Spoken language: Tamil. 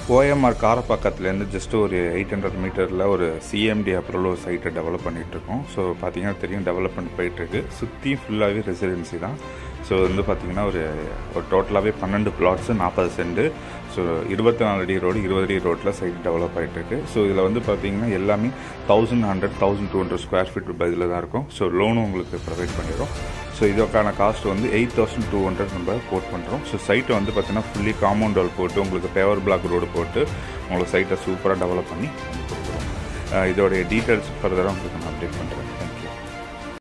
ஓஎம்ஆர் காரப்பாக்கத்துலேருந்து ஜஸ்ட் ஒரு எயிட் ஹண்ட்ரட் மீட்டரில் ஒரு சிஎம்டி அப்ரூவல் ஒரு சைட்டை டெவலப் பண்ணிகிட்ருக்கோம் ஸோ பார்த்தீங்கன்னா தெரியும் டெவலப்மெண்ட் போயிட்டுருக்கு சுற்றி ஃபுல்லாகவே ரெசிடென்சி தான் ஸோ வந்து பார்த்திங்கன்னா ஒரு ஒரு டோட்டலாகவே பன்னெண்டு பிளாட்ஸு நாற்பது சென்ட் ஸோ இருபத்தி நாலு அடி ரோடு இருபது அடி ரோட்டில் சைட் டெவலப் ஆகிட்டுருக்கு ஸோ இதில் வந்து பார்த்திங்கன்னா எல்லாமே thousand hundred thousand two hundred square feet பதில் தான் இருக்கும் ஸோ லோனும் உங்களுக்கு ப்ரொவைட் பண்ணிடுறோம் ஸோ இதற்கான காஸ்ட் வந்து எயிட் தௌசண்ட் டூ ஹண்ட்ரட் நம்ம கோட் பண்ணுறோம் ஸோ சைட்டை வந்து பார்த்திங்கன்னா ஃபுல்லி காம்பவுண்ட் வால் போட்டு உங்களுக்கு பேவர் பிளாக் ரோடு போட்டு உங்களுக்கு சைட்டை சூப்பராக டெவலப் பண்ணி கொடுக்குறோம் இதோடைய டீட்டெயில்ஸ் ஃபர்தராக உங்களுக்கு நான் அப்டேட் பண்ணுறேன்